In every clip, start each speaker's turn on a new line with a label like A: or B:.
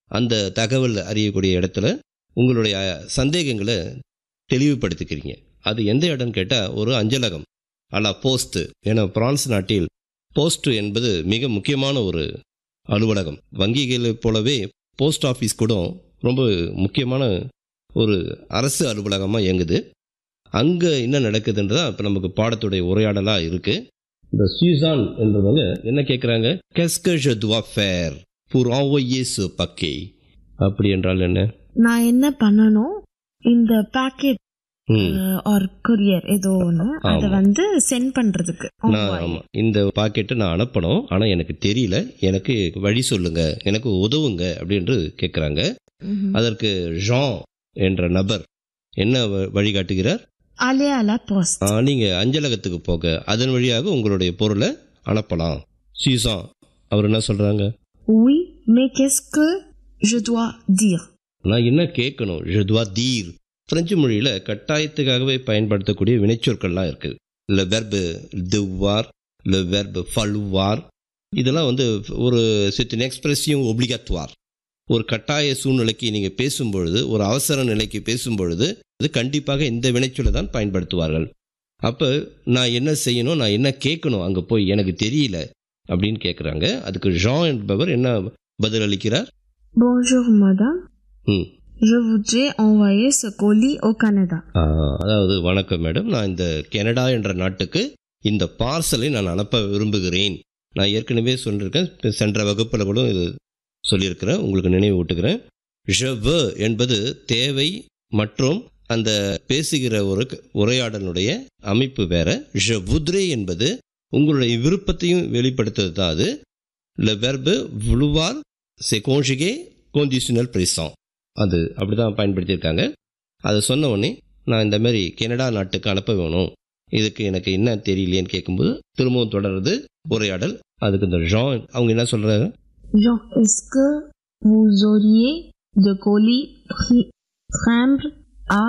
A: அந்த தகவல் அறியக்கூடிய இடத்துல உங்களுடைய சந்தேகங்களை தெளிவுபடுத்திக்கிறீங்க அது எந்த இடம்னு கேட்டால் ஒரு அஞ்சலகம் அல்ல போஸ்ட்டு ஏன்னா பிரான்ஸ் நாட்டில் போஸ்ட் என்பது மிக முக்கியமான ஒரு அலுவலகம் வங்கிகளை போலவே போஸ்ட் ஆஃபீஸ் கூட ரொம்ப முக்கியமான ஒரு அரசு அலுவலகமாக இயங்குது அங்கே என்ன நடக்குதுன்றதா இப்போ நமக்கு பாடத்துடைய உரையாடலாக இருக்குது இந்த சுயூசான் என்றவங்க என்ன கேட்குறாங்க கெஸ்க je dois faire pour envoyer ce paquet அப்படி என்றால் என்ன
B: நான் என்ன பண்ணணும் இந்த பேக்கெட்
A: ம்
B: ஆர் கொரியர் ஏதோ ஒன்று அதை
A: ஆமா.
B: வந்து சென்ட் பண்றதுக்கு
A: நான் ஆமாம் இந்த பாக்கெட்டை நான் அனுப்பணும் ஆனால் எனக்கு தெரியல எனக்கு வழி சொல்லுங்க எனக்கு உதவுங்க அப்படின்று கேட்குறாங்க
B: ம்ஹும்.
A: அதற்கு ஜான் என்ற நபர் என்ன வ- வழிகாட்டுகிறார்
B: aller à la poste
A: நீங்கள் அஞ்சலகத்துக்கு போக அதன் வழியாக உங்களுடைய பொருளை அனுப்பலாம் சீசான் அவர் என்ன சொல்கிறாங்க
B: oui mais qu'est-ce que je dois dire
A: நான் என்ன கேட்கணும் je dois dire பிரெஞ்சு மொழியில் கட்டாயத்துக்காகவே பயன்படுத்தக்கூடிய வினைச்சொற்கள்லாம் இருக்குது le verbe devoir le verbe falloir இதெல்லாம் வந்து ஒரு c'est une expression obligatoire ஒரு கட்டாய சூழ்நிலைக்கு நீங்கள் பேசும்பொழுது ஒரு அவசர நிலைக்கு பேசும்பொழுது இது கண்டிப்பாக இந்த வினைச்சொல்லை தான் பயன்படுத்துவார்கள் அப்போ நான் என்ன செய்யணும் நான் என்ன கேட்கணும் அங்கே போய் எனக்கு தெரியல அப்படின்னு கேட்குறாங்க அதுக்கு ஜான் என்பவர் என்ன பதில் அளிக்கிறார்
B: bonjour madame
A: ம்
B: je voudrais envoyer ce colis au Canada
A: ஆ, அதாவது வணக்கம் மேடம் நான் இந்த கனடா என்ற நாட்டுக்கு இந்த பார்சலை நான் அனுப்ப விரும்புகிறேன் நான் ஏற்கனவே சொல்லியிருக்கேன் இப்ப சென்ற வகுப்பில் கூட இது சொல்லியிருக்கிறேன் உங்களுக்கு நினைவு ஊட்டுகிறேன் ஜவ் என்பது தேவை மற்றும் அந்த பேசுகிற ஒரு க- உரையாடலுடைய அமைப்பு வேற ஜ வுத்ரே என்பது உங்களுடைய விருப்பத்தையும் வெளிப்படுத்துறது தான் அது le verbe vouloir c'est conjugué conditionnel présent அது அப்படி தான் பயன்படுத்தியிருக்காங்க அதை சொன்ன உடனே நான் இந்த மாதிரி கனடா நாட்டுக்கு அனுப்ப வேணும் இதுக்கு எனக்கு என்ன தெரியலையேன்னு கேட்கும்போது திரும்பவும் தொடருது உரையாடல் அதுக்கு இந்த ஜான் அவங்க என்ன சொல்றாங்க
B: Jean, est-ce que vous auriez de colis pri- timbre à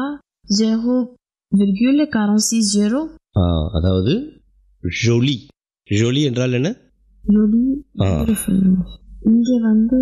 B: 0,460
A: ஆ, அதாவது ஜொலி ஜொலி என்றால் என்ன
B: ஜொலி
A: ஆ.
B: இங்க வந்து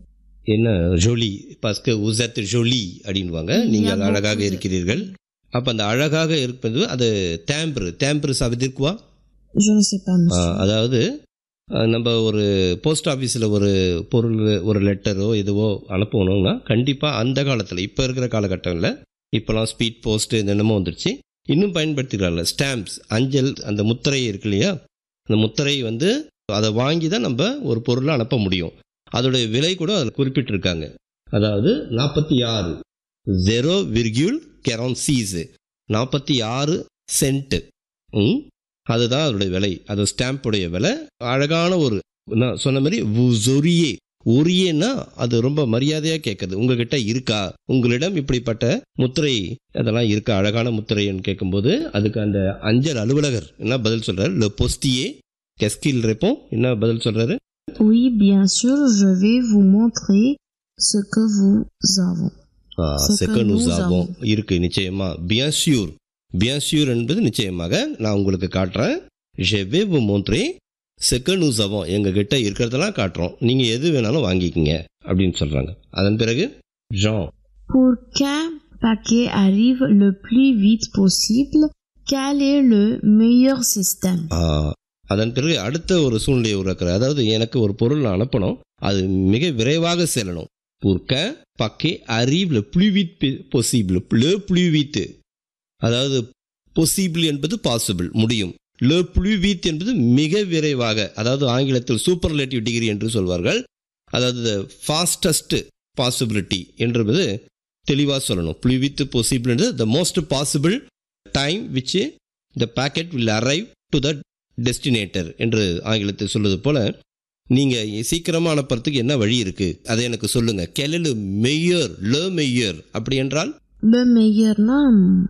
A: என்ன ஜொலி பஸ்கு உசத் ஜொலி அப்படின்வாங்க நீங்கள் அழகாக இருக்கிறீர்கள் அப்போ அந்த அழகாக இருப்பது அது தேம்பரு தேம்பரு சவதிர்க்குவா
B: je ne sais pas
A: ஆ,
B: monsieur.
A: அதாவது அஹ், நம்ம ஒரு போஸ்ட் ஆஃபீஸில் ஒரு பொருள் ஒரு லெட்டரோ எதுவோ அனுப்பணும்னா கண்டிப்பாக அந்த காலத்தில் இப்போ இருக்கிற காலகட்டத்தில் இப்போலாம் ஸ்பீட் போஸ்ட் என்னென்னமோ வந்துருச்சு இன்னும் பயன்படுத்திக்கிறாங்க ஸ்டாம்ப்ஸ் அஞ்சல் அந்த முத்திரை இருக்கு இல்லையா அந்த முத்திரை வந்து அதை வாங்கி தான் நம்ம ஒரு பொருளை அனுப்ப முடியும் அதோடைய விலை கூட அதில் குறிப்பிட்டிருக்காங்க அதாவது நாற்பத்தி ஆறு ஜெரோ விர்கியூல் கெரான் சீஸு நாற்பத்தி ஆறு சென்ட்டு ம் அதுதான் அதோடைய விலை அது ஸ்டாம்புடைய விலை அழகான ஒரு நான் சொன்ன மாதிரி சொரியே ஒரியேன்னா அது ரொம்ப மரியாதையாக கேட்குது உங்ககிட்ட இருக்கா உங்களிடம் இப்படிப்பட்ட முத்திரை அதெல்லாம் இருக்கா அழகான முத்திரைன்னு கேட்கும்போது அதுக்கு அந்த அஞ்சல் அலுவலகர் என்ன பதில் சொல்றாரு le postier qu'est-ce qu'il répond என்ன பதில் சொல்றாரு
B: Oui, bien sûr, je vais vous montrer ce que vous avons. Ce que
A: second
B: nous
A: ஆகும் இருக்கு நிச்சயமா bien sûr bien sûr என்பது நிச்சயமாக நான் உங்களுக்கு காட்டுறேன் je vais vous montrer ce que nous avons எங்க கிட்ட இருக்கிறதெல்லாம் காட்டுறோம் நீங்க எது வேணாலும் வாங்கிக்கங்க அப்படின்னு சொல்றாங்க அதன் பிறகு John
B: Pour qu'un paquet arrive le plus vite possible, quel est le meilleur système
A: ஆ, அதன் பிறகு அடுத்த ஒரு சூழ்நிலையை உருவாக்குற அதாவது எனக்கு ஒரு பொருள் நான் அனுப்பணும் அது மிக விரைவாக செல்லணும் pour qu'un paquet arrive le plus vite possible le plus vite அதாவது possible என்பது பாசிபிள் முடியும் le plus vite என்பது மிக விரைவாக அதாவது ஆங்கிலத்தில் சூப்பர்லேட்டிவ் டிகிரி என்று சொல்வார்கள் அதாவது ஃபாஸ்டஸ்ட் பாசிபிலிட்டி என்பது தெளிவாக சொல்லணும் plus vite possible என்றது the most possible time which the packet will arrive to the டெஸ்டினேட்டர் என்று ஆங்கிலத்தில் சொல்வது போல நீங்கள் சீக்கிரமாக அனுப்புறதுக்கு என்ன வழி இருக்குது அதை எனக்கு சொல்லுங்கள் கெலலு மெய்யர் ல மெய்யர் அப்படி என்றால்
B: Le meilleurனா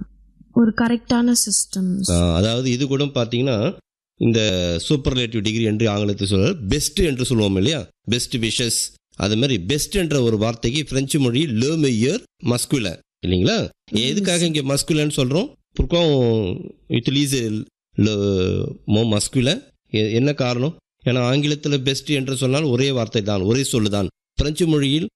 B: ஒரு கரெக்டான சிஸ்டம்
A: ஆ, அதாவது இது கூட பார்த்தீங்கன்னா இந்த சூப்பர்லேட்டிவ் டிகிரி என்று ஆங்கிலத்தில் சொல்ற பெஸ்ட் என்று சொல்லுவோம் இல்லையா பெஸ்ட் விஷஸ் அது மாதிரி பெஸ்ட் என்ற ஒரு வார்த்தைக்கு பிரெஞ்சு மொழி ல மெய்யர் மஸ்குல இல்லைங்களா எதுக்காக இங்கே மஸ்குலன்னு சொல்கிறோம் புர்க்கம் யூட்டிலீஸ் ல மோ மஸ்குல என்ன காரணம் ஏன்னா ஆங்கிலத்தில் பெஸ்ட் என்று சொன்னால் ஒரே வார்த்தை தான் ஒரே சொல்லு தான் பிரெஞ்சு மொழியில்